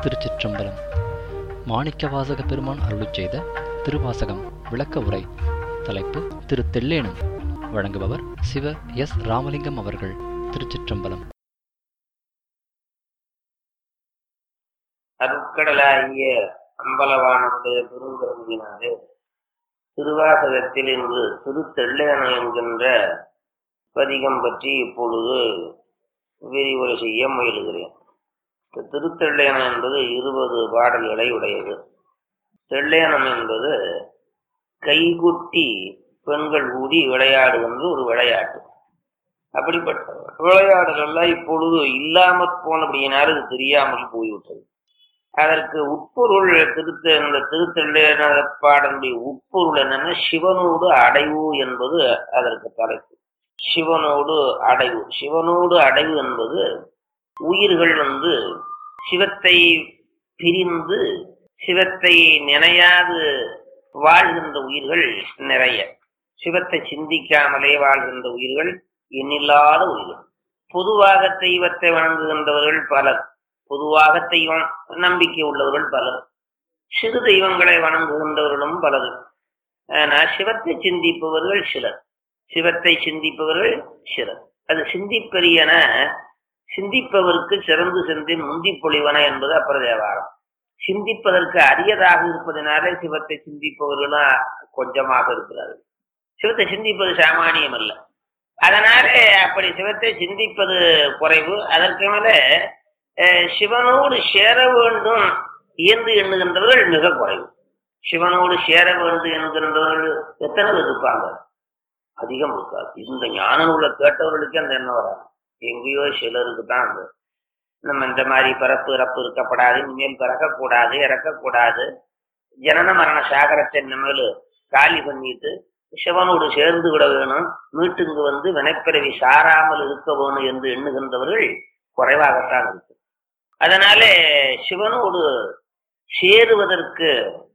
திருச்சிற்றம்பலம் மாணிக்கவாசக பெருமான் அருளிச் செய்த திருவாசகம் விளக்க உரை தலைப்பு திரு தெல்லேனும் வழங்குபவர் சிவ எஸ் ராமலிங்கம் அவர்கள் திருச்சிற்றம்பலம் அருட்கடலாகிய அம்பலவானுடைய பெருங்கருமையினாலே திருவாசகத்தில் இன்று திருத்தெள்ளேன என்கின்ற பதிகம் பற்றி இப்பொழுது விரிவுரை செய்ய முயலுகிறேன் இந்த திருத்தெள்ளேனம் என்பது இருபது பாடல்களை உடையது தெள்ளேனம் என்பது கைகுட்டி பெண்கள் கூடி விளையாடுகின்ற ஒரு விளையாட்டு அப்படிப்பட்ட விளையாடுகள்லாம் இப்பொழுது இல்லாமற் போனபடியினால் இது தெரியாமல் போய்விட்டது அதற்கு உட்பொருள் திருத்த இந்த திருத்தெள்ளேன பாடலுடைய உட்பொருள் என்னன்னா சிவனோடு அடைவு என்பது அதற்கு தலைப்பு சிவனோடு அடைவு சிவனோடு அடைவு என்பது உயிர்கள் வந்து சிவத்தை பிரிந்து சிவத்தை நினையாது வாழ்கின்ற உயிர்கள் நிறைய சிவத்தை சிந்திக்காமலே வாழ்கின்ற உயிர்கள் எண்ணில்லாத உயிர்கள் பொதுவாக தெய்வத்தை வணங்குகின்றவர்கள் பலர் பொதுவாக தெய்வம் நம்பிக்கை உள்ளவர்கள் பலர் சிறு தெய்வங்களை வணங்குகின்றவர்களும் பலர் ஆனால் சிவத்தை சிந்திப்பவர்கள் சிலர் சிவத்தை சிந்திப்பவர்கள் சிலர் அது சிந்திப்பரியன சிந்திப்பவருக்கு சிறந்து சென்று முந்தி பொழிவன என்பது அப்பிரதேவாரம் சிந்திப்பதற்கு அரியதாக இருப்பதனாலே சிவத்தை சிந்திப்பவர்களும் கொஞ்சமாக இருக்கிறார்கள் சிவத்தை சிந்திப்பது சாமானியம் அல்ல அதனாலே அப்படி சிவத்தை சிந்திப்பது குறைவு அதற்கு மேல சிவனோடு சேர வேண்டும் என்று எண்ணுகின்றவர்கள் மிக குறைவு சிவனோடு சேர வேண்டும் என்கின்றவர்கள் எத்தனை பேர் இருப்பாங்க அதிகம் இருக்காது இந்த ஞான நூலை கேட்டவர்களுக்கு அந்த எண்ணம் வராது எங்கேயோ சிலருக்கு தான் அந்த நம்ம இந்த மாதிரி பிறப்பு இறப்பு இருக்கப்படாது இனிமேல் பிறக்கக்கூடாது இறக்கக்கூடாது ஜனன மரண சாகரத்தை இனிமேல் காலி பண்ணிட்டு சிவனோடு சேர்ந்து விட வேணும் மீட்டுங்கு வந்து வினைப்பிறவி சாராமல் இருக்க வேணும் என்று எண்ணுகின்றவர்கள் குறைவாகத்தான் இருக்கு அதனாலே சிவனோடு சேருவதற்கு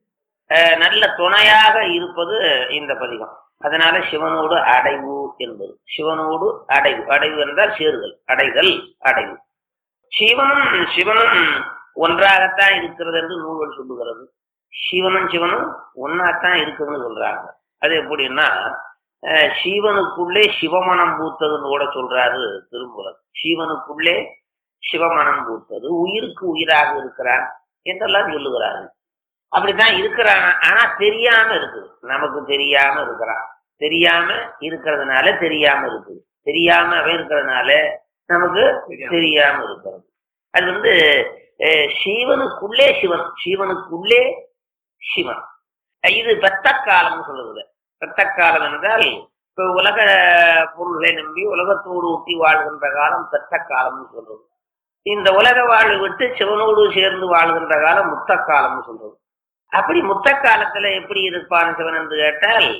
நல்ல துணையாக இருப்பது இந்த பதிகம் அதனால சிவனோடு அடைவு என்பது சிவனோடு அடைவு அடைவு என்றால் சேருதல் அடைதல் அடைவு சிவனும் சிவனும் ஒன்றாகத்தான் இருக்கிறது என்று நூல்கள் சொல்லுகிறது சிவனும் சிவனும் ஒன்னாத்தான் இருக்குதுன்னு சொல்றாங்க அது எப்படின்னா சிவனுக்குள்ளே சிவமனம் பூத்ததுன்னு கூட சொல்றாரு திரும்புறது சிவனுக்குள்ளே சிவமனம் பூத்தது உயிருக்கு உயிராக இருக்கிறான் என்றெல்லாம் சொல்லுகிறாரு அப்படித்தான் இருக்கிறான் ஆனா தெரியாம இருக்குது நமக்கு தெரியாம இருக்கிறான் தெரியாம இருக்கிறதுனால தெரியாம இருக்குது தெரியாம அவன் இருக்கிறதுனால நமக்கு தெரியாம இருக்கிறது அது வந்து சிவனுக்குள்ளே சிவன் சிவனுக்குள்ளே சிவன் இது பெத்த காலம் சொல்லுது பெத்த காலம் என்றால் இப்ப உலக பொருள்களை நம்பி உலகத்தோடு ஒட்டி வாழ்கின்ற காலம் பெத்த காலம்னு சொல்றது இந்த உலக வாழ்வு விட்டு சிவனோடு சேர்ந்து வாழ்கின்ற காலம் முத்த காலம்னு சொல்றது அப்படி முத்த காலத்துல எப்படி இருப்பான் சிவன் என்று கேட்டால்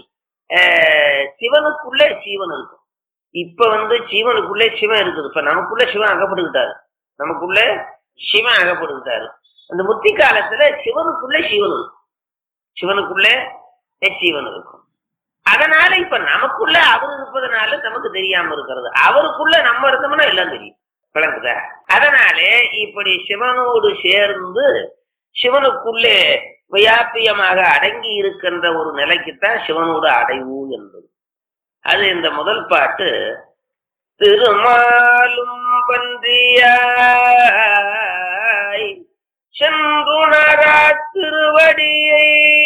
சிவனுக்குள்ளே சிவன் இருக்கும் இப்ப வந்து சிவனுக்குள்ளே சிவன் இருக்குது இப்ப நமக்குள்ள சிவன் அகப்படுகிட்டாரு நமக்குள்ள சிவன் அகப்படுகிட்டாரு அந்த முத்தி காலத்துல சிவனுக்குள்ளே சிவன் இருக்கும் சிவனுக்குள்ளே சிவன் இருக்கும் அதனால இப்ப நமக்குள்ள அவர் இருப்பதனால நமக்கு தெரியாம இருக்கிறது அவருக்குள்ள நம்ம இருந்தோம்னா எல்லாம் தெரியும் விளங்குதா அதனாலே இப்படி சிவனோடு சேர்ந்து சிவனுக்குள்ளே வியாபியமாக அடங்கி இருக்கின்ற ஒரு நிலைக்குத்தான் சிவனோடு அடைவு என்பது அது இந்த முதல் பாட்டு திருமாலும் பன்றியாய் சென்றுணரா திருவடியை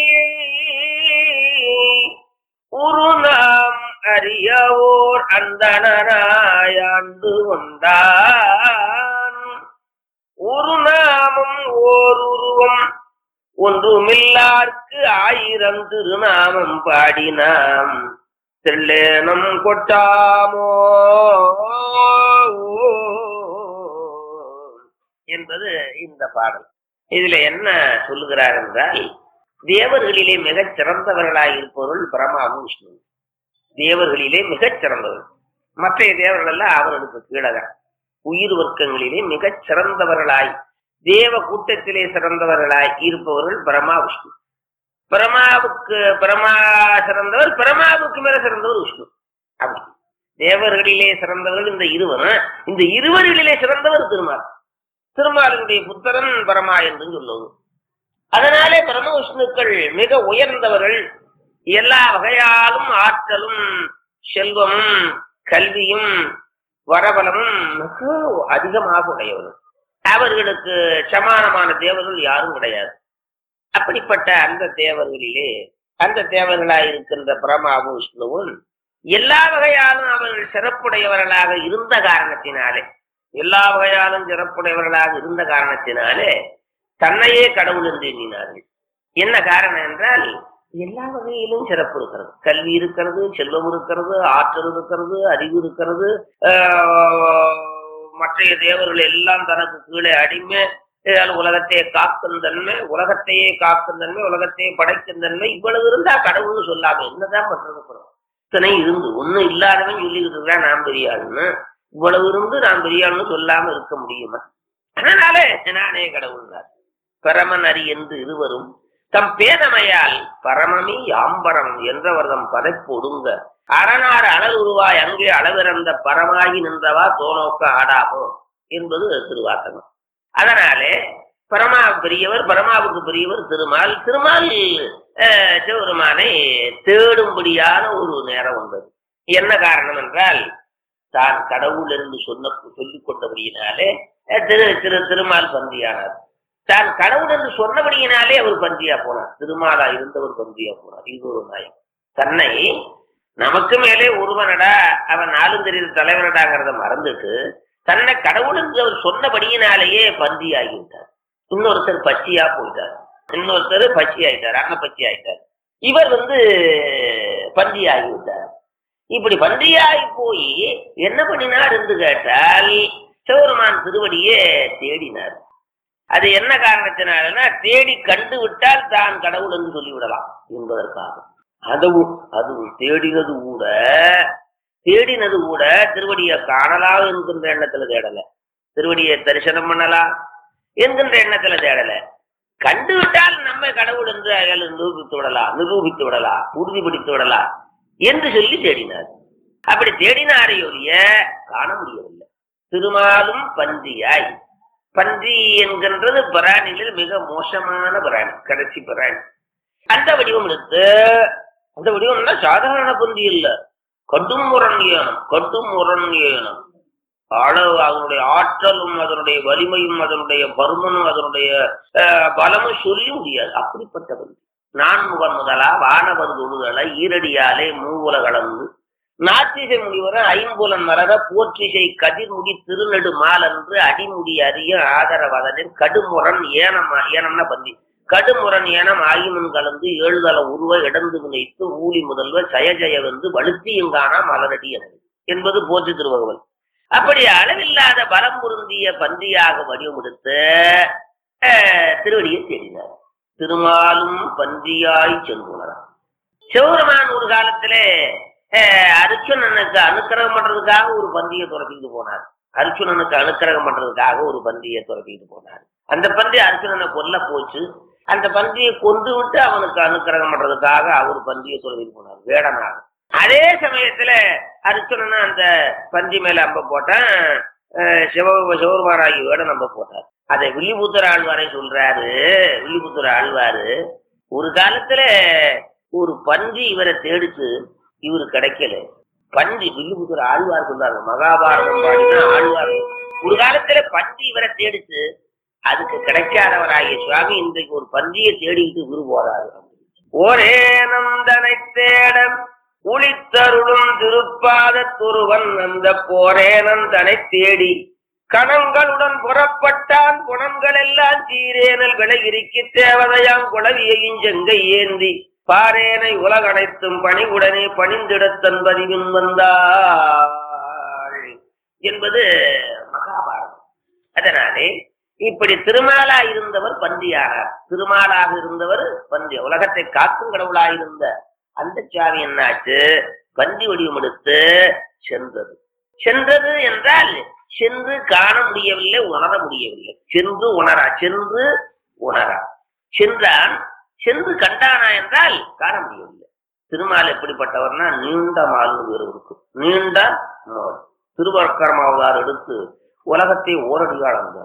உரு நாம் அறியவோர் அந்தனாயாண்டு கொண்டான் ஒரு நாமம் ஓர் உருவம் ஒன்றுமில்லார்க்கு ஆயிரம் திருநாமம் பாடினாம் தெள்ளேனம் கொட்டாமோ என்பது இந்த பாடல் இதுல என்ன சொல்லுகிறார் என்றால் தேவர்களிலே மிகச் சிறந்தவர்களாய் இருப்பவர்கள் பிரமாவும் விஷ்ணு தேவர்களிலே மிகச் சிறந்தவர்கள் மற்ற தேவர்கள் எல்லாம் அவர்களுக்கு கீழதான் உயிர் வர்க்கங்களிலே மிகச் சிறந்தவர்களாய் தேவ கூட்டத்திலே சிறந்தவர்களாய் இருப்பவர்கள் பிரமா விஷ்ணு பிரமாவுக்கு பிரமா சிறந்தவர் பிரமாவுக்கு மேல சிறந்தவர் விஷ்ணு அப்படி தேவர்களிலே சிறந்தவர்கள் இந்த இருவரும் இந்த இருவர்களிலே சிறந்தவர் திருமால் திருமாலினுடைய புத்திரன் பரமா என்று சொல்லுவது அதனாலே பிரம்ம விஷ்ணுக்கள் மிக உயர்ந்தவர்கள் எல்லா வகையாலும் ஆற்றலும் செல்வமும் கல்வியும் வரபலமும் மிக அதிகமாக உடையவர்கள் அவர்களுக்கு சமானமான தேவர்கள் யாரும் கிடையாது அப்படிப்பட்ட அந்த தேவர்களிலே அந்த தேவர்களாய் இருக்கின்ற பிரமாவும் விஷ்ணுவும் எல்லா வகையாலும் அவர்கள் சிறப்புடையவர்களாக இருந்த காரணத்தினாலே எல்லா வகையாலும் சிறப்புடையவர்களாக இருந்த காரணத்தினாலே தன்னையே கடவுள் என்று எண்ணினார்கள் என்ன காரணம் என்றால் எல்லா வகையிலும் சிறப்பு இருக்கிறது கல்வி இருக்கிறது செல்வம் இருக்கிறது ஆற்றல் இருக்கிறது அறிவு இருக்கிறது ஆஹ், மற்றைய தேவர்கள் எல்லாம் தனக்கு கீழே அடிமை அஹ், உலகத்தையே காக்கும் தன்மை உலகத்தையே காக்கும் தன்மை உலகத்தையே படைக்கும் தன்மை இவ்வளவு இருந்தா கடவுள்னு சொல்லாம என்னதான் பண்றது அப்புறம்? இத்தனை இருந்து ஒண்ணும் இல்லாதவன் சொல்லிக்கிட்டு இருக்கிறான் நான் பெரிய ஆளுன்னு இவ்வளவு இருந்து நான் பெரிய ஆளுன்னு சொல்லாம இருக்க முடியுமா அதனால நானே கடவுள்னார் பரமன் அறி என்று இருவரும் தம் பேதமையால் பரமமி யாம்பரம் என்றவர் தம் பதைப்பொடுங்க அரணார் அனல் உருவாய் அங்கே அளவிறந்த பரமாகி நின்றவா தோனோக்க ஆடாமோ என்பது திருவாசகம் அதனாலே பரமா பெரியவர் பரமாவுக்கு பெரியவர் திருமால் திருமால் அஹ், சிவபெருமானை தேடும்படியான ஒரு நேரம் வந்தது என்ன காரணம் என்றால் தான் கடவுள் என்று சொன்ன சொல்லிக் கொண்டபடியினாலே அஹ், திரு திரு திருமால் பந்தியானார் தான் கடவுள் என்று சொன்னபடியினாலே அவர் பந்தியா போனார் திருமாலா இருந்தவர் பந்தியா போனார் இது ஒரு நாயம் தன்னை நமக்கு மேலே ஒருவனடா அவன் நாலும் தெரியுது தலைவனடாங்கிறத மறந்துட்டு தன்னை கடவுள் என்று அவர் சொன்னபடியினாலேயே பந்தி ஆகிவிட்டார் இன்னொருத்தர் பச்சையா போயிட்டார் இன்னொருத்தர் பச்சை ஆயிட்டார் அண்ண பச்சை ஆயிட்டார் இவர் வந்து பந்தி ஆகிவிட்டார் இப்படி பன்றியாகி போய் என்ன பண்ணினார் என்று கேட்டால் சிவருமான் திருவடியே தேடினார் அது என்ன காரணத்தினாலனா தேடி கண்டு விட்டால் தான் கடவுள் என்று சொல்லிவிடலாம் என்பதற்காக அதுவும் அது தேடினது கூட தேடினது கூட திருவடியை காணலாம் என்கின்ற எண்ணத்துல தேடல திருவடியை தரிசனம் பண்ணலாம் என்கின்ற எண்ணத்துல தேடல கண்டு விட்டால் நம்ம கடவுள் என்று அயல் நிரூபித்து விடலாம் நிரூபித்து விடலாம் உறுதிப்படுத்தி விடலாம் என்று சொல்லி தேடினார் அப்படி தேடினாரே ஒழிய காண முடியவில்லை திருமாலும் பன்றியாய் பன்றி என்கின்றது பிராணிகளில் மிக மோசமான பிராணி கடைசி பிராணி அந்த வடிவம் எடுத்து அந்த வடிவம்னா சாதாரண பன்றி இல்ல கடும் முரண்யனம் கடும் முரண்யனம் அளவு அதனுடைய ஆற்றலும் அதனுடைய வலிமையும் அதனுடைய பருமனும் அதனுடைய அஹ், பலமும் சொல்லி முடியாது அப்படிப்பட்ட பன்றி நான்முகன் முதலா வானவர் தொழுதலை ஈரடியாலே மூவுல கலந்து நாத்திசை முனிவர ஐம்புலன் மரக போற்றிசை கதிர்முடி திருநெடு மாலன்று அடிமுடி அறிய ஆதரவதனின் கடுமுரண் ஏனம் ஏனம்னா பந்தி கடுமுரண் ஏனம் ஆயுமன் கலந்து ஏழுதல உருவ இடந்து நினைத்து ஊழி முதல்வ ஜய ஜய வந்து வலுத்தியங்கானா மலரடி எனது என்பது போற்றி திருவகவல் அப்படி அளவில்லாத பலம் பொருந்திய பந்தியாக வடிவமெடுத்து அஹ், திருவடியை தேடினார் திருமாலும் பன்றியாய் சென்றுணரான் சிவபெருமான் ஒரு காலத்திலே அஹ், அர்ச்சுனனுக்கு அனுக்கிரகம் பண்றதுக்காக ஒரு பந்தியை துரத்திட்டு போனார் அர்ச்சுனனுக்கு அனுக்கிரகம் பண்றதுக்காக ஒரு பந்தியை துரத்திட்டு போனார் அந்த பந்தி அர்ச்சுனனை கொல்ல போச்சு அந்த பந்தியை கொண்டு விட்டு அவனுக்கு அனுக்கிரகம் பண்றதுக்காக அவர் பந்தியை துரத்திட்டு போனார் வேடனாக அதே சமயத்துல அர்ச்சுனன் அந்த பந்தி மேல அம்ப போட்டான் அஹ், சிவ சிவபெருமானாகி வேடம் நம்ப போட்டார் அதை வில்லிபுத்தர் ஆழ்வாரை சொல்றாரு வில்லிபுத்தர் ஆழ்வாரு ஒரு காலத்துல ஒரு பன்றி இவரை தேடிச்சு இவரு கிடைக்கல பன்றி வில்லிபுத்தர் ஆழ்வார் சொல்றாங்க மகாபாரதம் பாடினா ஆழ்வார் ஒரு காலத்துல பன்றி இவரை தேடிச்சு அதுக்கு கிடைக்காதவராகிய சுவாமி இன்றைக்கு ஒரு பன்றியை தேடிக்கிட்டு இவரு போறாரு ஒரே நந்தனை தேட உளித்தருளும் திருப்பாத துருவன் அந்த போரே நந்தனை தேடி கணங்களுடன் புறப்பட்டான் குணங்கள் எல்லாம் சீரேனல் விலகிரிக்கு தேவதையாம் குளவியையும் செங்கை ஏந்தி பாரேனை உலகனைத்தும் பணிவுடனே பணிந்திடத்தன் பதிவின் வந்தாள் என்பது மகாபாரதம் அதனாலே இப்படி திருமாலா இருந்தவர் பந்தியானார் திருமாலாக இருந்தவர் பந்தி உலகத்தை காக்கும் கடவுளாயிருந்த அந்த சாவி என்னாச்சு பந்தி வடிவம் எடுத்து சென்றது சென்றது என்றால் சென்று காண முடியவில்லை உணர முடியவில்லை சென்று உணரா சென்று உணரா சென்றான் சென்று கண்டானா என்றால் காண முடியவில்லை திருமால் எப்படிப்பட்டவர்னா நீண்ட மால்னு பேர் இருக்கு நீண்ட மால் திருவக்கரமாவதார் எடுத்து உலகத்தை ஓரடியாளந்தார்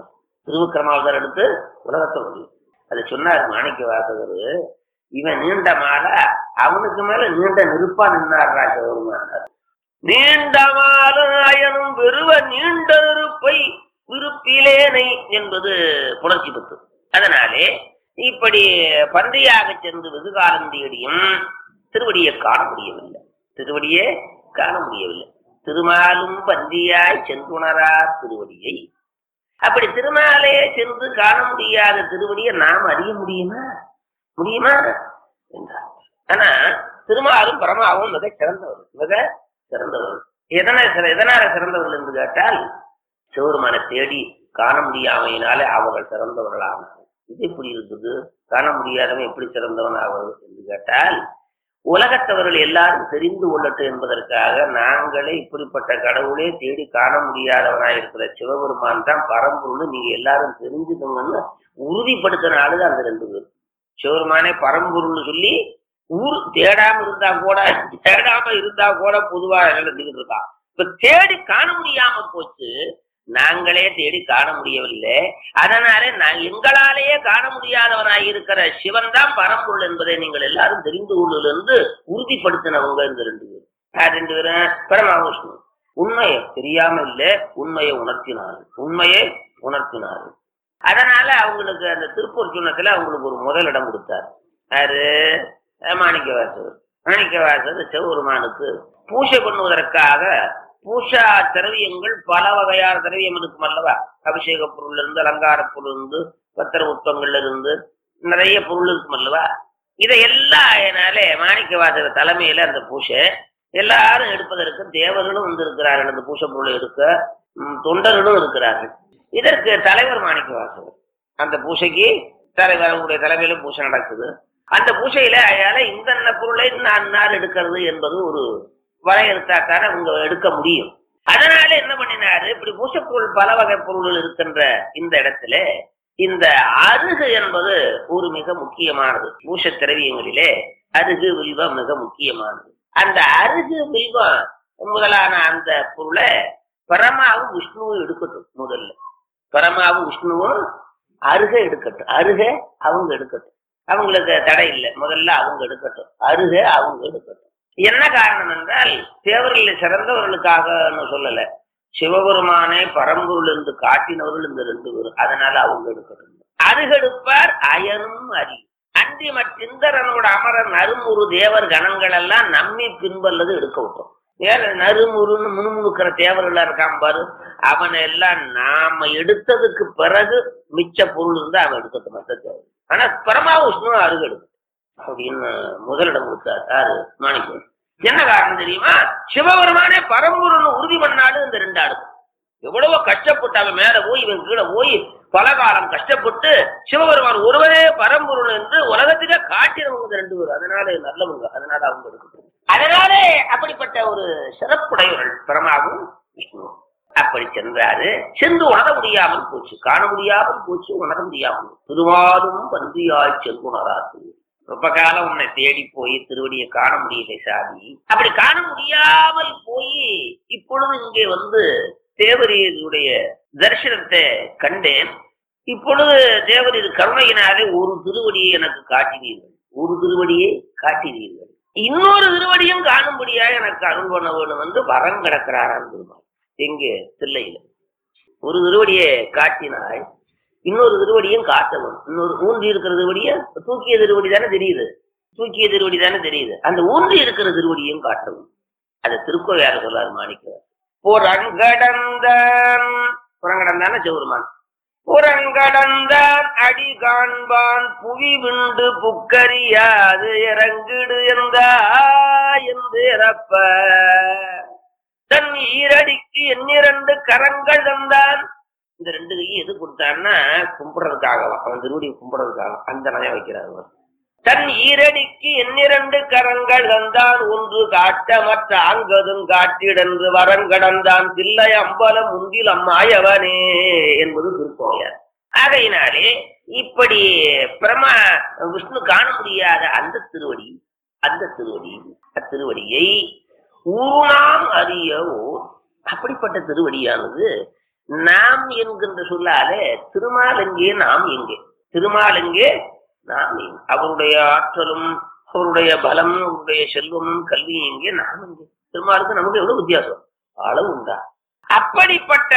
திருவிக்கிரமாவதாரம் எடுத்து உலகத்தை முடியும் அதை சொன்னார் மாணிக்க வாசகர் இவன் நீண்ட மாலை அவனுக்கு மேல நீண்ட நெருப்பா நின்னார்ரா சிவபெருமானார் நீண்ட மாலாயனும் வெறுவ நீண்ட நெருப்பை விருப்பிலேனை என்பது புணர்ச்சி பத்து அதனாலே இப்படி பன்றியாக சென்று வெகு காலம் தேடியும் திருவடியை காண முடியவில்லை திருவடியே காண முடியவில்லை திருமாலும் பன்றியாய் சென்றுணரா திருவடியை அப்படி திருமாலையே சென்று காண முடியாத திருவடியை நாம் அறிய முடியுமா முடியுமா என்றார் ஆனா திருமாலும் பரமாவும் மிக சிறந்தவர் மிக சிறந்தவர் எதனால சிற- எதனால சிறந்தவர்கள் என்று கேட்டால் சிவருமான தேடி காண முடியாமையினாலே அவர்கள் சிறந்தவர்களானார்கள் இது எப்படி இருக்குது காண முடியாதவன் எப்படி சிறந்தவன் ஆவது என்று கேட்டால் உலகத்தவர்கள் எல்லாரும் தெரிந்து கொள்ளட்டும் என்பதற்காக நாங்களே இப்படிப்பட்ட கடவுளே தேடி காண முடியாதவனாய் இருக்கிற சிவபெருமான் தான் பரம்பொருள் நீங்க எல்லாரும் தெரிஞ்சுக்கணும்னு உறுதிப்படுத்தின ஆளுதான் அந்த ரெண்டு பேர் சிவபெருமானே பரம்பொருள்னு சொல்லி ஊர் தேடாம இருந்தா கூட தேடாம இருந்தா கூட பொதுவா நடந்துகிட்டு இருக்கான் இப்ப தேடி காண முடியாம போச்சு நாங்களே தேடி காண முடியவில்லை அதனால நான் எங்களாலேயே காண முடியாதவனாய் இருக்கிற சிவன் தான் பரம்பொருள் என்பதை நீங்கள் எல்லாரும் தெரிந்து கொள்ளிருந்து உறுதிப்படுத்தினவங்க இந்த ரெண்டு பேரும் யார் ரெண்டு பேரும் பரமவிஷ்ணு உண்மையை தெரியாம இல்ல உண்மையை உணர்த்தினார்கள் உண்மையை உணர்த்தினார்கள் அதனால அவங்களுக்கு அந்த திருப்பூர் சின்னத்துல அவங்களுக்கு ஒரு முதலிடம் கொடுத்தார் யாரு அஹ் மாணிக்கவாசகர் மாணிக்கவாசகர் சிவபெருமானுக்கு பூஜை பண்ணுவதற்காக பூஷா திரவியங்கள் பல வகையான திரவியம் இருக்கும் அல்லவா அபிஷேக பொருள் இருந்து அலங்கார பொருள் இருந்து பத்திர உத்தங்கள்ல இருந்து நிறைய பொருள் இருக்கும் அல்லவா இதை எல்லாம் என்னாலே மாணிக்கவாசகர் தலைமையில அந்த பூஜை எல்லாரும் எடுப்பதற்கு தேவர்களும் வந்து இருக்கிறார்கள் அந்த பூஷை பொருளை எடுக்க ம், தொண்டர்களும் இருக்கிறார்கள் இதற்கு தலைவர் மாணிக்கவாசகர் அந்த பூஜைக்கு தலைவர் அவங்களுடைய தலைமையில பூஜை நடக்குது அந்த பூஜையில அயால இந்த பொருளை நான் நாள் எடுக்கிறது என்பது ஒரு வரையறுத்தாத்தான அவங்க எடுக்க முடியும் அதனால என்ன பண்ணினாரு இப்படி பூசப்பொருள் பல வகை பொருள்கள் இருக்கின்ற இந்த இடத்துல இந்த அருகு என்பது ஒரு மிக முக்கியமானது பூச திரவியங்களிலே அருகு வில்வம் மிக முக்கியமானது அந்த அருகு வில்வம் முதலான அந்த பொருளை பரமாவும் விஷ்ணுவும் எடுக்கட்டும் முதல்ல பரமாவும் விஷ்ணுவும் அருக எடுக்கட்டும் அருக அவங்க எடுக்கட்டும் அவங்களுக்கு தடை இல்லை முதல்ல அவங்க எடுக்கட்டும் அருக அவங்க எடுக்கட்டும் என்ன காரணம் என்றால் தேவர்களில் சிறந்தவர்களுக்காக நான் சொல்லல சிவபெருமானே பரம்பொருள் என்று காட்டினவர்கள் இந்த ரெண்டு பேரும் அதனால அவங்க எடுக்கட்டும் அருகெடுப்பார் அயனும் அறி அன்றி மற்றிந்தரனோட அமரர் நறுமுறு தேவர் கணங்கள் எல்லாம் நம்மி பின்பல்லது எடுக்க விட்டோம் வேற நறுமுறுன்னு முணுமுணுக்கிற தேவர்களா இருக்கான் பாரு அவனை எல்லாம் நாம எடுத்ததுக்கு பிறகு மிச்ச பொருள் இருந்தா அவன் எடுக்கட்டும் மற்ற தேவை ஆனா பரமா விஷ்ணு அருகெடுக்கும் அப்படின்னு முதலிடம் கொடுத்தார் யாரு மாணிக்கம் என்ன காரணம் தெரியுமா சிவபெருமானே பரம்பொருள்னு உறுதி பண்ணாலும் இந்த ரெண்டு ஆடு எவ்வளவோ கஷ்டப்பட்டு அவன் மேல போய் இவன் கீழே போய் பல காலம் கஷ்டப்பட்டு சிவபெருமான் ஒருவரே பரம்பொருள் என்று உலகத்திலே காட்டினவங்க இந்த ரெண்டு பேரும் அதனால நல்லவங்க அதனால அவங்க எடுக்கட்டும் அதனாலே அப்படிப்பட்ட ஒரு சிறப்புடையவர்கள் பரமாவும் விஷ்ணு அப்படி சென்றாரு சென்று உணர முடியாமல் போச்சு காண முடியாமல் போச்சு உணர முடியாமல் திருவாலும் பன்றியாய் செல்குணராத்து ரொம்ப காலம் உன்னை தேடி போய் திருவடியை காண முடியல சாமி அப்படி காண முடியாமல் போய் இப்பொழுது இங்கே வந்து தேவரீருடைய தரிசனத்தை கண்டேன் இப்பொழுது தேவரீர் கருணையினாலே ஒரு திருவடியை எனக்கு காட்டினீர்கள் ஒரு திருவடியை காட்டினீர்கள் இன்னொரு திருவடியும் காணும்படியா எனக்கு அருள் பண்ண வேண்டும் என்று வரம் கிடக்கிறாராம் திருமால் எங்கே தில்லையில ஒரு திருவடியை காட்டினாய் இன்னொரு திருவடியும் காட்டணும் இன்னொரு ஊன்றி இருக்கிற திருவடிய தூக்கிய திருவடி தானே தெரியுது தூக்கிய திருவடி தானே தெரியுது அந்த ஊன்றி இருக்கிற திருவடியும் காட்டணும் அது திருக்கோவையார சொல்லாரு மாணிக்க புறங்கடந்தான் புறங்கடந்தான சிவருமான் புறங்கடந்தான் அடி காண்பான் புவி விண்டு புக்கரியாது இறங்கிடு எந்தா என்று இறப்ப தன் ஈரடிக்கு எண்ணிரண்டு கரங்கள் தந்தான் இந்த ரெண்டு கையும் எது கொடுத்தான்னா கும்பிடுறதுக்காகவா அவன் திருவடி கும்பிடுறதுக்காக அந்த நயம் வைக்கிறார் அவர். தன் ஈரடிக்கு எண்ணிரண்டு கரங்கள் தந்தான் ஒன்று காட்ட மற்ற ஆங்கதும் காட்டிடன்று வரங்கடந்தான் தில்லை அம்பலம் முந்தில் அம்மாயவனே என்பது திருக்கோயார் ஆகையினாலே இப்படி பிரமா விஷ்ணு காண முடியாத அந்த திருவடி அந்த திருவடி அத்திருவடியை ஊனாம் அறியவோ அப்படிப்பட்ட திருவடியானது நாம் என்கின்ற சொல்லாலே திருமால் எங்கே நாம் எங்கே திருமால் எங்கே நாம் எங்கே அவருடைய ஆற்றலும் அவருடைய பலம் அவருடைய செல்வமும் கல்வியும் எங்கே நாம் எங்கே திருமாலுக்கு நமக்கு எவ்வளவு வித்தியாசம் அளவு உண்டா அப்படிப்பட்ட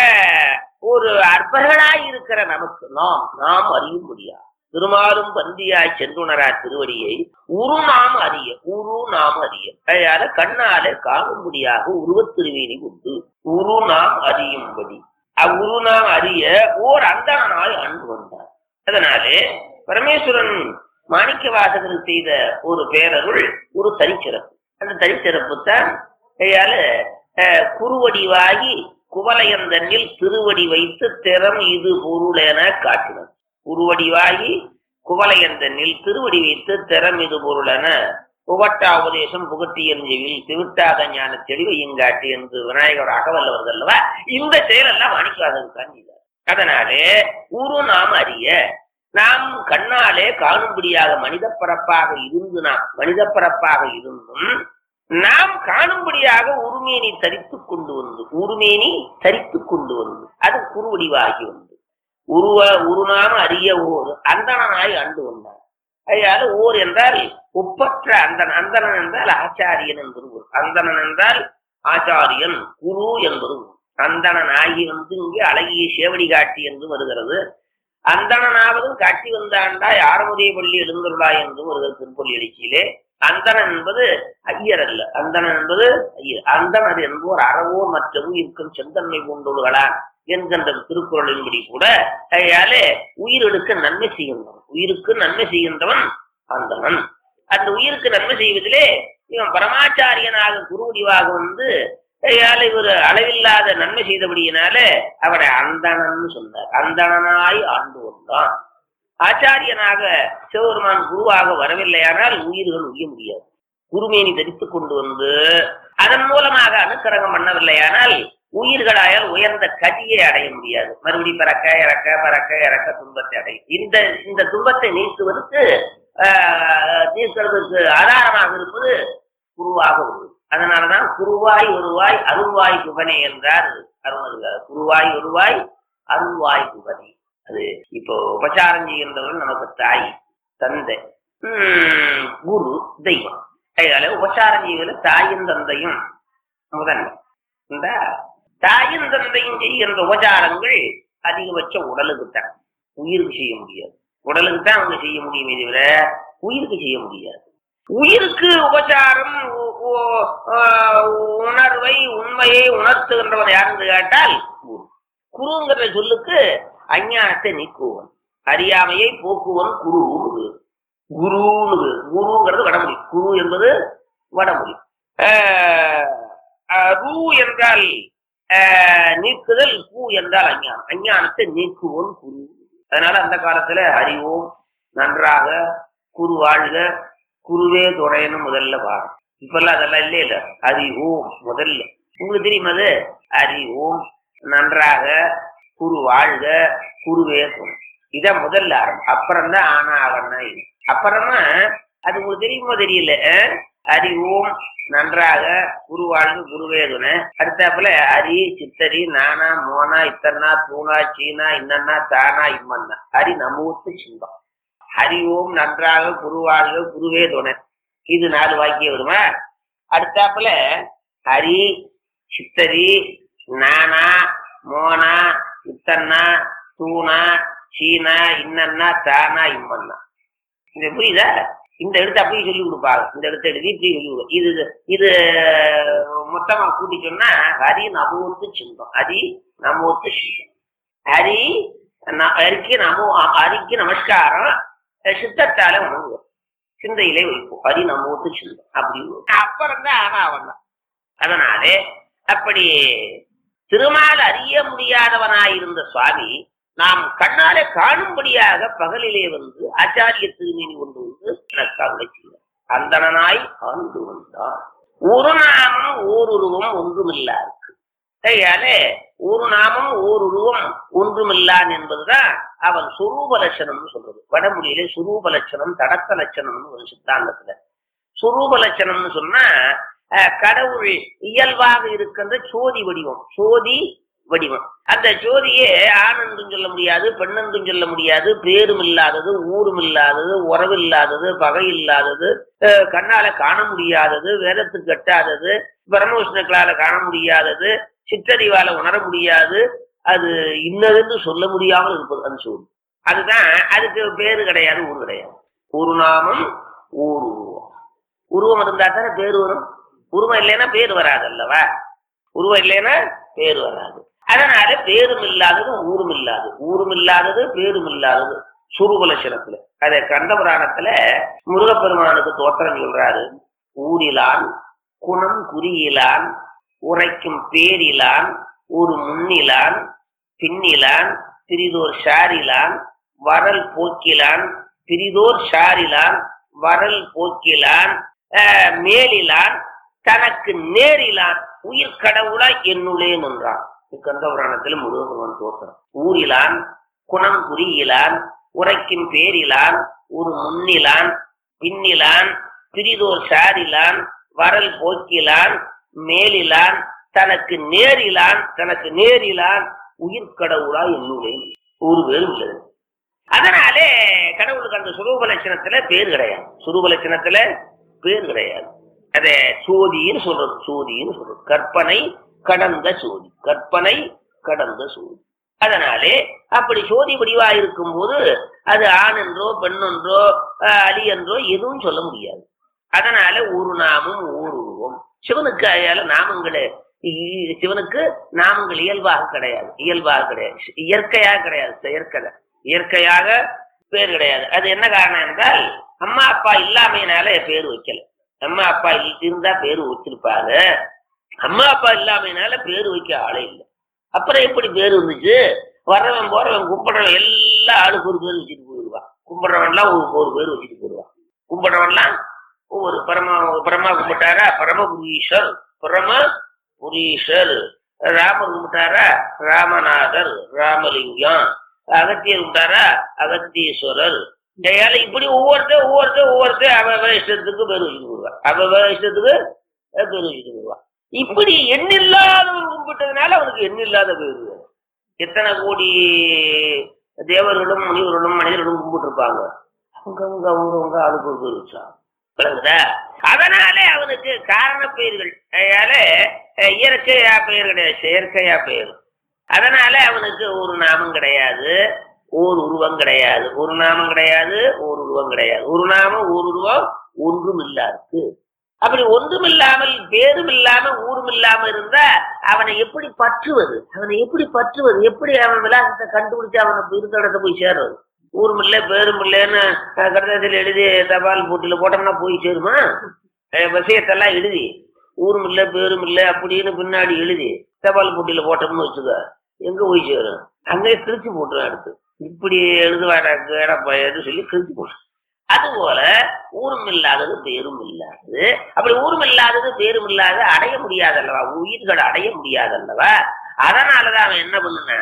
ஒரு அற்பர்களாய் இருக்கிற நமக்கு நாம் நாம் அறியும் முடியாது திருமாலும் பந்தியாய் சென்றுணரா திருவடியை உரு நாம் அறிய உரு நாம் அறிய அதையால கண்ணாலே காணும்படியாக உருவத்திருவேணி உண்டு உரு நாம் அறியும்படி அவ்வுரு நாம் அறிய ஓர் அந்தனாய் அன்பு வந்தார் அதனாலே பரமேஸ்வரன் மாணிக்க வாசகர் செய்த ஒரு பேரருள் ஒரு தனிச்சிறப்பு அந்த தனிச்சிறப்பு தான் கையால அஹ், குறுவடிவாகி குவலயந்தனில் திருவடி வைத்து திறம் இது பொருள் என காட்டினார் குறுவடிவாகி குவலயந்தனில் திருவடி வைத்து திறம் இது பொருள் என புகட்டா உபதேசம் புகட்டியஞ்செவில் திவிட்டாத ஞான தெளிவை இங்காட்டி என்று விநாயகர் அகவல்லவர் அல்லவா இந்த செயலெல்லாம் மாணிக்கவாசகர் தான் செய்தார் அதனாலே உரு நாம் அறிய நாம் கண்ணாலே காணும்படியாக மனித பரப்பாக இருந்து நாம் மனித பரப்பாக இருந்தும் நாம் காணும்படியாக உருமேனி தரித்துக் கொண்டு வந்து உருமேனி தரித்துக் கொண்டு வந்து அது குறுவடிவாகி வந்து உருவ உருநாம அறிய ஓர் அந்தணனாய் அண்டு வந்தார் அதனால ஓர் என்றால் ஒப்பற்ற அந்தன் அந்தணன் என்றால் ஆச்சாரியன் என்பது பொருள். அந்தணன் என்றால் ஆச்சாரியன் குரு என்பது பொருள். அந்தணன் ஆகி வந்து இங்கே அழகிய சேவடி காட்டி என்று வருகிறது அந்தணனாவதும் காட்டி வந்தாண்டா யாரமுதய பள்ளி எழுந்தருளாய் என்று வருகிறது திருப்பள்ளி எழுச்சியிலே அந்தணன் என்பது ஐயர் அல்ல அந்தணன் என்பது ஐயர் அந்தணர் என்போர் அறவோர் மற்ற உயிர்க்கும் செந்தன்மை பூண்டுள்ளான் என்கின்ற திருக்குறளின்படி கூட அதையாலே உயிரெடுக்க நன்மை செய்கின்றவன் உயிருக்கு நன்மை செய்கின்றவன் அந்தணன் அந்த உயிருக்கு நன்மை செய்வதிலே இவன் பரமாச்சாரியனாக குருவடிவாக வந்து அதையால இவர் அளவில்லாத நன்மை செய்தபடியினால அவரை அந்தணன் சொன்னார் அந்தணனாய் ஆண்டு வந்தான் ஆச்சாரியனாக சிவபெருமான் குருவாக வரவில்லையானால் உயிர்கள் உய்ய முடியாது குருமேனி தரித்துக் கொண்டு வந்து அதன் மூலமாக அனுக்கரகம் பண்ணவில்லையானால் உயிர்களாயால் உயர்ந்த கதியை அடைய முடியாது மறுபடி பறக்க இறக்க பறக்க இறக்க துன்பத்தை அடையும் இந்த இந்த துன்பத்தை நீக்குவதற்கு ஆஹ், நீக்கிறதுக்கு ஆதாரமாக இருப்பது குருவாக உள்ளது அதனாலதான் குருவாய் ஒருவாய் அருள்வாய் குகனே என்றார் அருணர் குருவாய் ஒருவாய் அருள்வாய் குகனே அது இப்போ உபச்சாரம் செய்கின்றவர்கள் நமக்கு தாய் தந்தை உம், குரு தெய்வம் அதனால உபச்சாரம் செய்வதில் தாயும் தந்தையும் முதன்மை இந்த தாயும் தந்தையும் செய்கின்ற உபச்சாரங்கள் அதிகபட்ச உடலுக்கு தான் உயிருக்கு செய்ய முடியாது உடலுக்கு தான் அவங்க செய்ய முடியுமே தவிர உயிருக்கு செய்ய முடியாது உயிருக்கு உபச்சாரம் உ- உ- ஆஹ் உணர்வை உண்மையை உணர்த்துகின்றவர் யாருன்னு கேட்டால் குரு குருங்கிற சொல்லுக்கு அஞ்ஞானத்தை நீக்குவன் அறியாமையை போக்குவன் குரு குருன்னு குருங்கிறது வடமொழி குரு என்பது வடமொழி ஆஹ் ஆஹ் ரு என்றால் ஆஹ் நீக்குதல் பூ என்றால் அஞ்ஞானம் அஞ்ஞானத்தை நீக்குவோம் குரு அதனால அந்த காலத்துல அறிவோம் நன்றாக குரு வாழ்க குருவே துறைன்னு முதல்ல பாடம் இப்பெல்லாம் அதெல்லாம் இல்லையே இல்ல அறிவோம் முதல்ல உங்களுக்கு தெரியுமா அது அறிவோம் நன்றாக குரு வாழ்க குருவே துணை இதான் முதல்ல ஆரம்பம் அப்புறம் தான் ஆனா அவனா இது அப்புறமா அது உங்களுக்கு தெரியுமோ தெரியல அஹ்? அறிவோம் நன்றாக குரு வாழ்க குருவே துணை அடுத்தாப்புல அரி சித்தரி நானா மோனா இத்தனா தூணா சீனா இன்னன்னா தானா இம்மன்னா ஹரி நமூத்து சிங்கம் ஹரி ஓம் நன்றாக குருவாழ்க குருவே துணை இது நாலு வாக்கியம் வருமா அடுத்தாப்புல ஹரி சித்தரி நானா மோனா இத்தன்னா தூணா சீனா இன்னன்னா தானா இம்மன்னா இது புரியுதா இந்த எழுத்து அப்படியே சொல்லி கொடுப்பாங்க இந்த எழுத்து எழுதி இப்படி சொல்லி கொடுப்பாங்க இது இது மொத்தமா கூட்டி சொன்னா ஹரி நமூத்து சிங்கம் ஹரி நமூத்து சிங்கம் ஹரி ந- ஹரிக்கு நமோ ஹரிக்கு நமஸ்காரம் சித்தத்தால வணங்குவோம் சிந்தையிலே வைப்போம் ஹரி நமூத்து சிங்கம் அப்படி அப்புறம் தான் ஆனா அவன் அதனாலே அப்படி திருமால் அறிய முடியாதவனாயிருந்த சுவாமி நாம் கண்ணாலே காணும்படியாக பகலிலே வந்து ஆச்சாரிய திருமேனி கொண்டு வந்து எனக்கு அருளை செய்தார் அந்தணனாய் ஆண்டு வந்தார் ஒரு நாமம் ஓருருவம் ஒன்றுமில்லாருக்கு கையாலே ஒரு நாமம் ஓருருவம் ஒன்றுமில்லான் என்பதுதான் அவன் சுரூப லட்சணம்னு சொல்றது வடமொழியிலே சுரூப லட்சணம் தடக்க லட்சணம்னு ஒரு சித்தாந்தத்துல சுரூப லட்சணம்னு சொன்னா அஹ், கடவுள் இயல்பாக இருக்கின்ற சோதி வடிவம் சோதி வடிவம் அந்த ஜோதியே ஆண் என்றும் சொல்ல முடியாது பெண் என்றும் சொல்ல முடியாது பேரும் இல்லாதது ஊரும் இல்லாதது உறவு இல்லாதது பகை இல்லாதது அஹ், கண்ணால காண முடியாதது வேதத்துக்கு கட்டாதது பிரம்மவிஷ்ணுக்களால காண முடியாதது சிற்றறிவால உணர முடியாது அது இன்னதென்று சொல்ல முடியாமல் இருப்பது அந்த சூழ் அதுதான் அதுக்கு பேரு கிடையாது ஊர் கிடையாது ஒரு நாமம் ஊர் உருவம் உருவம் இருந்தா தானே பேர் வரும் உருவம் இல்லைன்னா பேர் வராது அல்லவா உருவம் இல்லைன்னா பேர் வராது அதனால பேரும் இல்லாதது ஊரும் இல்லாது ஊரும் இல்லாதது பேரும் இல்லாதது சுருகுலட்சணத்துல அதை கந்த புராணத்துல முருகப்பெருமானுக்கு தோற்றம் சொல்றாரு ஊரிலான் குணம் குறியிலான் உரைக்கும் பேரிலான் ஒரு முன்னிலான் பின்னிலான் பிரிதோர் ஷாரிலான் வரல் போக்கிலான் பிரிதோர் ஷாரிலான் வரல் போக்கிலான் ஆஹ், மேலிலான் தனக்கு நேரிலான் உயிர் கடவுளாய் என்னுள்ளே நின்றான் கந்த புராணத்தில் முருகபெருமான் தோற்றம் ஊரிலான் குணம் குறியிலான் உரைக்கும் பேரிலான் ஒரு முன்னிலான் பின்னிலான் பிரிதோர் சாரிலான் வரல் போக்கிலான் மேலிலான் தனக்கு நேரிலான் தனக்கு நேரிலான் உயிர் கடவுளா என்னுடைய ஒரு பேரும் இல்லை அதனாலே கடவுளுக்கு அந்த சுரூப லட்சணத்துல பேர் கிடையாது சுரூப லட்சணத்துல பேர் கிடையாது அத சோதின்னு சொல்றது சோதின்னு சொல்றது கற்பனை கடந்த சோதி கற்பனை கடந்த சோதி அதனாலே அப்படி சோதி வடிவா இருக்கும் போது அது ஆண் என்றோ பெண் என்றோ அஹ், அலி என்றோ எதுவும் சொல்ல முடியாது அதனால ஒரு நாமம் ஓர் உருவம் சிவனுக்கு அயால நாமங்களே இ- சிவனுக்கு நாமங்கள் இயல்பாக கிடையாது இயல்பாக கிடையாது இயற்கையாக கிடையாது செயற்கை இயற்கையாக பேர் கிடையாது அது என்ன காரணம் என்றால் அம்மா அப்பா இல்லாமையினால பேர் வைக்கல அம்மா அப்பா இல்~ இருந்தா பேர் வச்சிருப்பாரு அம்மா அப்பா இல்லாமையினால பேர் வைக்க ஆளே இல்லை அப்புறம் எப்படி பேர் வந்துச்சு வர்றவன் போறவன் கும்பிடுறவன் எல்லா ஆளுக்கு ஒரு பேர் வச்சுட்டு போயிடுவான் கும்பிடுறவன்லாம் ஒரு ஒரு பேர் வச்சுட்டு போயிடுவான் கும்பிடுறவன்லாம் ஒவ்வொரு பரம பரமா கும்பிட்டாரா பரமபுரீஷர் பரம புரீஷர் ராமர் கும்பிட்டாரா ராமநாதர் ராமலிங்கம் அகத்தியர் கும்பிட்டாரா அகத்தீஸ்வரர் தயால இப்படி ஒவ்வொருத்தர் ஒவ்வொருத்தர் ஒவ்வொருத்தர் அவ அவ இஷ்டத்துக்கு பேர் வச்சுட்டு போடுவா அவ அவ இஷ்டத்துக்கு பேர் வச்சுட்டு போடுவா இப்படி எண்ணில்லாதவன் கும்பிட்டதுனால அவனுக்கு எண்ணில்லாத பேர் எத்தனை கோடி தேவர்களும் முனிவர்களும் மனிதர்களும் கும்பிட்டு இருப்பாங்க அவங்க அவங்க அவங்க அவங்க ஆளுக்கு ஒரு பேர் வச்சா விளங்குதா அதனாலே அவனுக்கு காரண பெயர்கள் அதனால அஹ், இயற்கையா பெயர் கிடையாது செயற்கையா பெயர் அதனால அவனுக்கு ஒரு நாமம் கிடையாது ஓர் உருவம் கிடையாது ஒரு நாமம் கிடையாது ஓர் உருவம் கிடையாது ஒரு நாமம் ஒரு உருவம் ஒன்றும் இல்லாருக்கு அப்படி ஒன்றும் இல்லாமல் பேரும் இல்லாம ஊரும் இல்லாம இருந்தா அவனை எப்படி பற்றுவது அவனை எப்படி பற்றுவது எப்படி அவன் விலாசத்தை கண்டுபிடிச்சு அவனை இருந்த இடத்த போய் சேர்றது ஊரும் இல்லை பேரும் இல்லைன்னு அஹ், கடிதத்தில் எழுதி தபால் போட்டியில போட்டோம்னா போய் சேருமா அஹ், விஷயத்தெல்லாம் எழுதி ஊரும் இல்லை பேரும் இல்லை அப்படின்னு பின்னாடி எழுதி தபால் போட்டியில போட்டோம்னு வச்சுக்க எங்க போய் சேரும் அங்கே கிழிச்சு போட்டுரும் அடுத்து இப்படி எழுதுவாடா கேடப்பாயன்னு சொல்லி கிழிச்சு போட்டுரும் அதுபோல ஊரும் இல்லாதது பேரும் இல்லாதது அப்படி ஊரும் இல்லாதது பேரும் இல்லாதது அடைய முடியாதல்லவா உயிர்கள் அடைய முடியாதல்லவா அதனாலதான் அவன் என்ன பண்ணுனா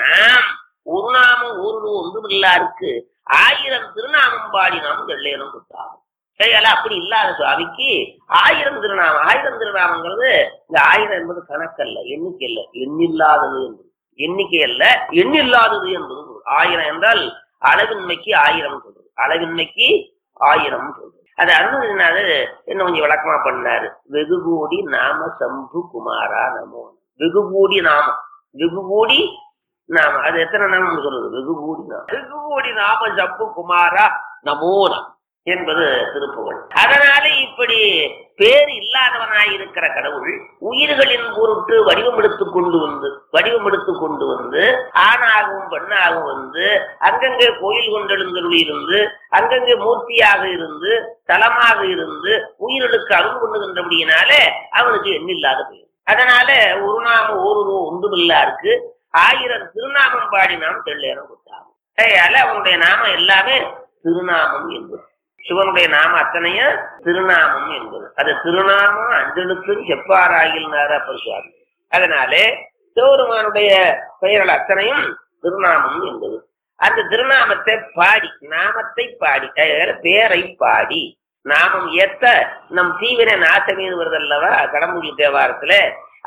ஒரு நாமம் ஊரு ஒன்றும் இல்லாருக்கு ஆயிரம் திருநாமம் பாடி நாம் வெள்ளையனும் குத்தாகும் சரியால அப்படி இல்லாத சுவாமிக்கு ஆயிரம் திருநாமம் ஆயிரம் திருநாமங்கிறது இந்த ஆயிரம் என்பது கணக்கல்ல எண்ணிக்கை அல்ல எண்ணில்லாதது என்பது எண்ணிக்கை அல்ல எண்ணில்லாதது என்பது பொருள். ஆயிரம் என்றால் அளவின்மைக்கு ஆயிரம் சொல்றது அளவின்மைக்கு ஆயிரம் சொல்றது அது அருணகிரிநாதர் என்ன கொஞ்சம் விளக்கமா பண்ணாரு வெகு கோடி நாம சம்பு குமாரா நமோ வெகு கோடி நாமம் வெகு கோடி நாம அது எத்தனை நாமம் சொல்றது வெகு கோடி நாமம் வெகு கோடி நாம சம்பு குமாரா நமோ நம என்பது திருப்புகழ் அதனால இப்படி பேர் இல்லாதவனாய் இருக்கிற கடவுள் உயிர்களின் பொருட்டு வடிவம் எடுத்து கொண்டு வந்து வடிவம் எடுத்து கொண்டு வந்து ஆணாகவும் பெண்ணாகவும் வந்து அங்கங்கே கோயில் கொண்டெழுந்தருளி இருந்து அங்கங்கே மூர்த்தியாக இருந்து தலமாக இருந்து உயிர்களுக்கு அருள் கொண்டுகின்றபடியினாலே அவனுக்கு எண்ணில்லாத பேர் அதனால ஒரு நாம ஒரு ஒன்றுமில்லாருக்கு ஆயிரம் திருநாமம் பாடி நாம் தெள்ளேரம் கொடுத்தாகும் அதனால அவனுடைய நாமம் எல்லாமே திருநாமம் என்பது சிவனுடைய நாமம் அத்தனையும் திருநாமம் என்பது அது திருநாமம் அஞ்செழுத்தும் செப்பாராகினார் அப்பர் சுவாமி அதனாலே சிவருமானுடைய பெயர்கள் அத்தனையும் திருநாமம் என்பது அந்த திருநாமத்தை பாடி நாமத்தை பாடி அதாவது பேரை பாடி நாமம் ஏத்த நம் தீவிர நாசமீது வருதல்லவா கடம்புலி தேவாரத்துல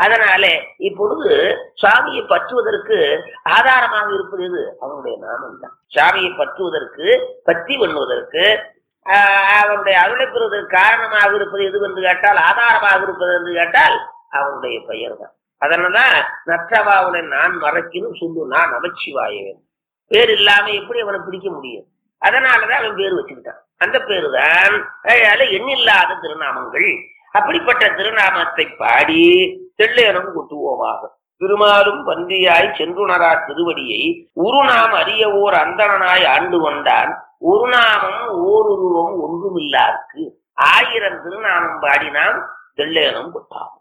அதனாலே இப்பொழுது சாமியை பற்றுவதற்கு ஆதாரமாக இருப்பது எது அவனுடைய நாமம் தான் சாமியை பற்றுவதற்கு பற்றி பண்ணுவதற்கு ஆஹ், அவனுடைய அருளை பெறுவதற்கு காரணமாக இருப்பது எது என்று கேட்டால் ஆதாரமாக இருப்பது என்று கேட்டால் அவனுடைய பெயர் தான் அதனாலதான் நற்றவாவுடன் நான் மறக்கினும் சொல்லு நான் நமச்சிவாயவன் பேர் இல்லாம எப்படி அவனை பிடிக்க முடியும் அதனாலதான் அவன் பேர் வச்சுக்கிட்டான் அந்த பேரு தான் அதனால எண்ணில்லாத திருநாமங்கள் அப்படிப்பட்ட திருநாமத்தை பாடி தெள்ளையனம் கொட்டுவோமாக திருமாலும் பன்றியாய் சென்றுணரா திருவடியை உருநாம் அறிய ஓர் அந்தணனாய் ஆண்டு கொண்டான் ஒரு நாமம் ஓருருவம் ஒன்றுமில்லாருக்கு ஆயிரம் திருநாமம் பாடினாம் தெள்ளையனம் கொட்டாம்